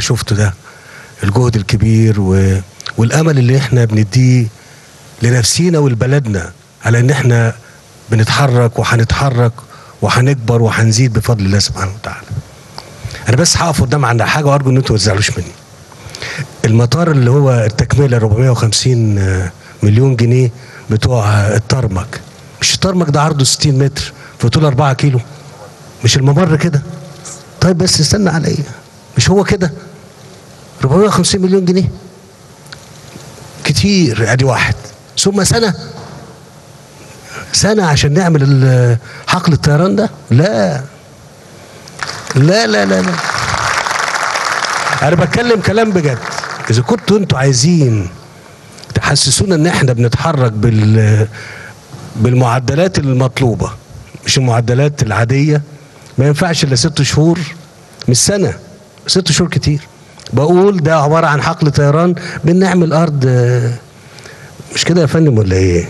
شفته ده الجهد الكبير و... والامل اللي احنا بنديه لنفسينا ولبلدنا على ان احنا بنتحرك وهنتحرك وهنكبر وهنزيد بفضل الله سبحانه وتعالى انا بس هقف قدام عند حاجه وارجو ان انتوا ما تزعلوش مني المطار اللي هو التكمله 450 مليون جنيه بتوع الترمك مش الترمك ده عرضه 60 متر في طول 4 كيلو مش الممر كده طيب بس استنى عليا مش هو كده 450 مليون جنيه كتير ادي واحد ثم سنه سنه عشان نعمل ال- حقل الطيران ده لا لا لا لا لا انا بتكلم كلام بجد اذا كنتوا انتوا عايزين تحسسونا ان احنا بنتحرك بال بالمعدلات المطلوبه مش المعدلات العاديه ما ينفعش الا ست شهور مش سنه ست شهور كتير بقول ده عباره عن حقل طيران بنعمل ارض آه، مش كده يا فندم ولا ايه؟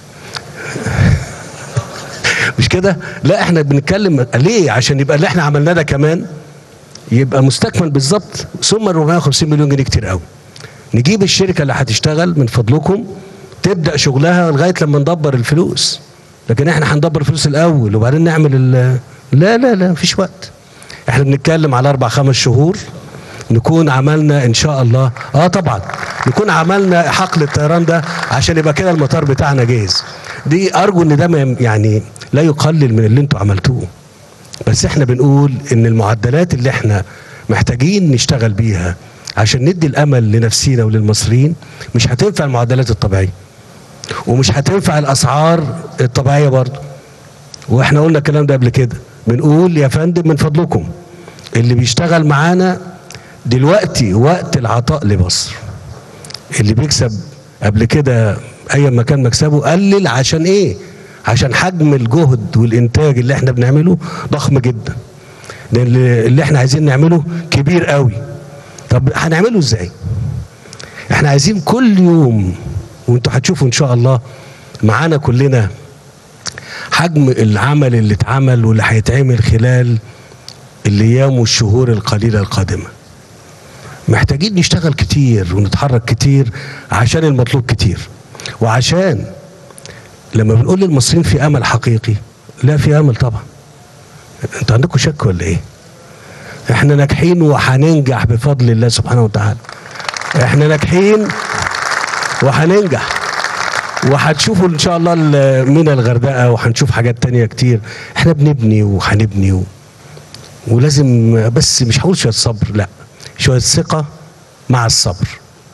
مش كده؟ لا احنا بنتكلم ليه؟ عشان يبقى اللي احنا عملناه ده كمان يبقى مستكمل بالظبط ثم 450 مليون جنيه كتير قوي. نجيب الشركه اللي هتشتغل من فضلكم تبدا شغلها لغايه لما ندبر الفلوس. لكن احنا هندبر الفلوس الاول وبعدين نعمل ال لا لا لا مفيش وقت. احنا بنتكلم على اربع خمس شهور نكون عملنا ان شاء الله اه طبعا نكون عملنا حقل الطيران ده عشان يبقى كده المطار بتاعنا جاهز دي ارجو ان ده ما يم- يعني لا يقلل من اللي انتوا عملتوه بس احنا بنقول ان المعدلات اللي احنا محتاجين نشتغل بيها عشان ندي الامل لنفسينا وللمصريين مش هتنفع المعدلات الطبيعيه ومش هتنفع الاسعار الطبيعيه برضه واحنا قلنا الكلام ده قبل كده بنقول يا فندم من فضلكم اللي بيشتغل معانا دلوقتي وقت العطاء لمصر اللي بيكسب قبل كده اي ما كان مكسبه قلل عشان ايه عشان حجم الجهد والانتاج اللي احنا بنعمله ضخم جدا لان اللي اللي احنا عايزين نعمله كبير قوي طب هنعمله ازاي احنا عايزين كل يوم وانتوا هتشوفوا ان شاء الله معانا كلنا حجم العمل اللي اتعمل واللي هيتعمل خلال الايام والشهور القليله القادمه محتاجين نشتغل كتير ونتحرك كتير عشان المطلوب كتير وعشان لما بنقول للمصريين في امل حقيقي لا في امل طبعا انتوا عندكم شك ولا ايه احنا ناجحين وهننجح بفضل الله سبحانه وتعالى احنا ناجحين وهننجح وهتشوفوا ان شاء الله ال- من الغردقه وهنشوف حاجات تانية كتير احنا بنبني وهنبني و... ولازم بس مش هقول شويه صبر لا شويه ثقه مع الصبر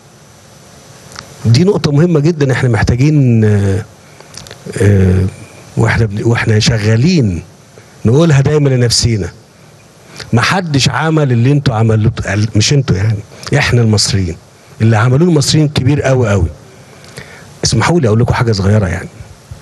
دي نقطة مهمة جدا احنا محتاجين آه، آه، واحنا بن- واحنا شغالين نقولها دايما لنفسينا ما حدش عمل اللي انتوا عملوه مش انتوا يعني احنا المصريين اللي عملوه المصريين كبير قوي قوي اسمحوا لي اقول لكم حاجه صغيره يعني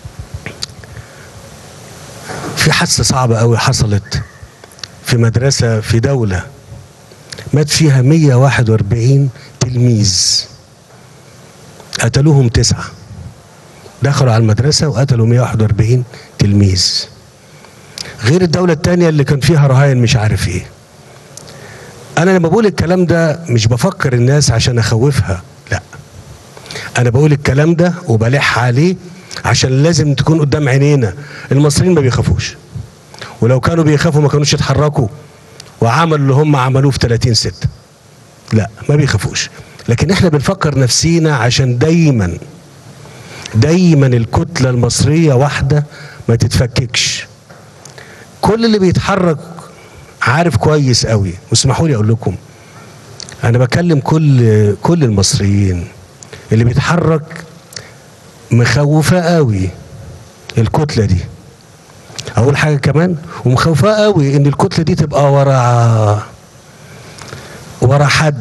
في حادثه صعبه قوي حصلت في مدرسه في دوله مات فيها 141 تلميذ قتلوهم تسعه دخلوا على المدرسه وقتلوا 141 تلميذ غير الدوله الثانيه اللي كان فيها رهاين مش عارف ايه انا لما بقول الكلام ده مش بفكر الناس عشان اخوفها لا انا بقول الكلام ده وبلح عليه عشان لازم تكون قدام عينينا المصريين ما بيخافوش ولو كانوا بيخافوا ما كانوش يتحركوا وعملوا اللي هم عملوه في 30 ستة لا ما بيخافوش لكن احنا بنفكر نفسينا عشان دايما دايما الكتلة المصرية واحدة ما تتفككش كل اللي بيتحرك عارف كويس قوي واسمحوا لي اقول لكم انا بكلم كل كل المصريين اللي بيتحرك مخوفاه قوي الكتله دي اول حاجه كمان ومخوفاه قوي ان الكتله دي تبقى ورا ورا حد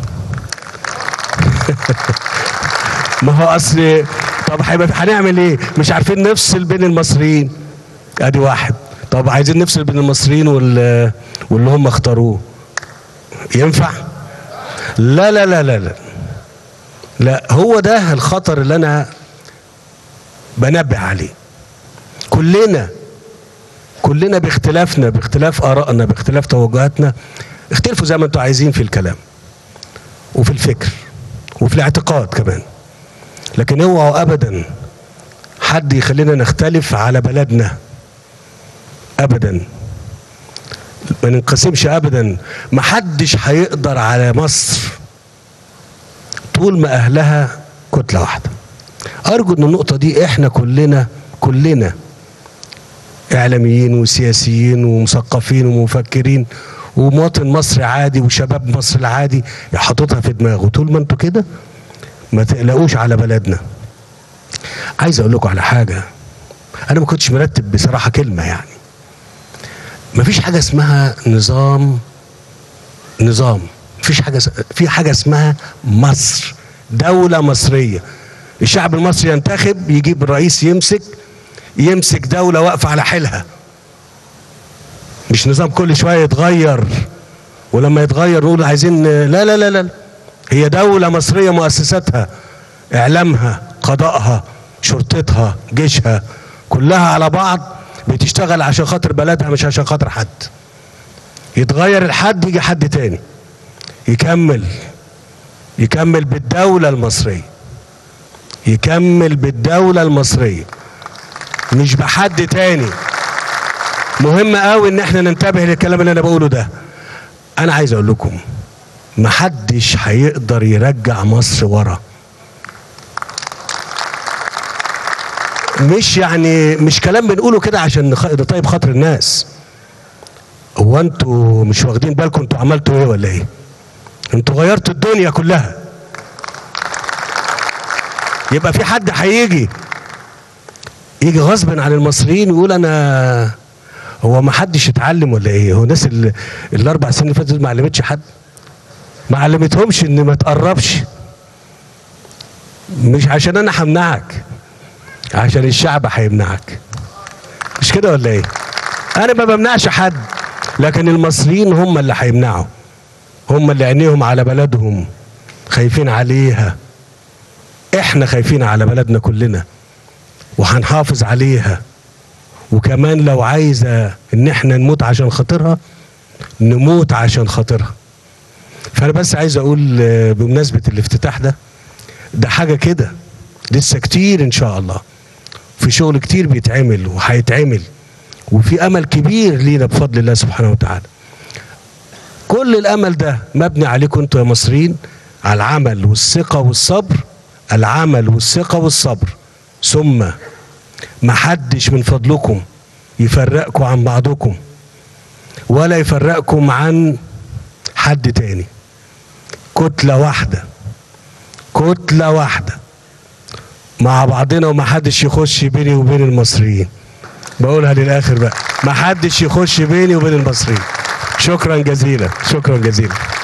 ما هو اصل طب هيبقى هنعمل ايه مش عارفين نفصل بين المصريين ادي واحد طب عايزين نفصل بين المصريين وال واللي هم اختاروه ينفع لا لا لا لا لا لا هو ده الخطر اللي انا بنبه عليه كلنا كلنا باختلافنا باختلاف ارائنا باختلاف توجهاتنا اختلفوا زي ما انتوا عايزين في الكلام وفي الفكر وفي الاعتقاد كمان لكن اوعوا ابدا حد يخلينا نختلف على بلدنا ابدا ما ننقسمش ابدا ما حدش هيقدر على مصر طول ما اهلها كتله واحده ارجو ان النقطه دي احنا كلنا كلنا اعلاميين وسياسيين ومثقفين ومفكرين ومواطن مصري عادي وشباب مصر العادي يحططها في دماغه طول ما انتوا كده ما تقلقوش على بلدنا عايز اقول لكم على حاجه انا ما كنتش مرتب بصراحه كلمه يعني ما فيش حاجه اسمها نظام نظام فيش حاجه س- في حاجه اسمها مصر دوله مصريه الشعب المصري ينتخب يجيب الرئيس يمسك يمسك دوله واقفه على حيلها مش نظام كل شويه يتغير ولما يتغير نقول عايزين لا لا لا لا هي دوله مصريه مؤسساتها اعلامها قضائها شرطتها جيشها كلها على بعض بتشتغل عشان خاطر بلدها مش عشان خاطر حد يتغير الحد يجي حد تاني يكمل يكمل بالدولة المصرية يكمل بالدولة المصرية مش بحد تاني مهم قوي ان احنا ننتبه للكلام اللي انا بقوله ده انا عايز اقول لكم محدش هيقدر يرجع مصر ورا مش يعني مش كلام بنقوله كده عشان نخ- نطيب خاطر الناس هو انتوا مش واخدين بالكم انتوا عملتوا ايه ولا ايه انتوا غيرتوا الدنيا كلها يبقى في حد هيجي يجي غصب عن المصريين ويقول انا هو ما حدش اتعلم ولا ايه هو الناس اللي الاربع سنين اللي فاتت ما علمتش حد ما علمتهمش ان ما تقربش مش عشان انا همنعك عشان الشعب هيمنعك مش كده ولا ايه انا ما بمنعش حد لكن المصريين هم اللي هيمنعوا هم اللي عينيهم على بلدهم خايفين عليها احنا خايفين على بلدنا كلنا وهنحافظ عليها وكمان لو عايزه ان احنا نموت عشان خاطرها نموت عشان خاطرها فانا بس عايز اقول آه، بمناسبه الافتتاح ده ده حاجه كده لسه كتير ان شاء الله في شغل كتير بيتعمل وهيتعمل وفي امل كبير لينا بفضل الله سبحانه وتعالى كل الامل ده مبني عليكم انتوا يا مصريين على العمل والثقه والصبر العمل والثقه والصبر ثم محدش من فضلكم يفرقكم عن بعضكم ولا يفرقكم عن حد تاني كتله واحده كتله واحده مع بعضنا وما حدش يخش بيني وبين المصريين بقولها للاخر بقى ما حدش يخش بيني وبين المصريين شكرا جزيلا شكرا جزيلا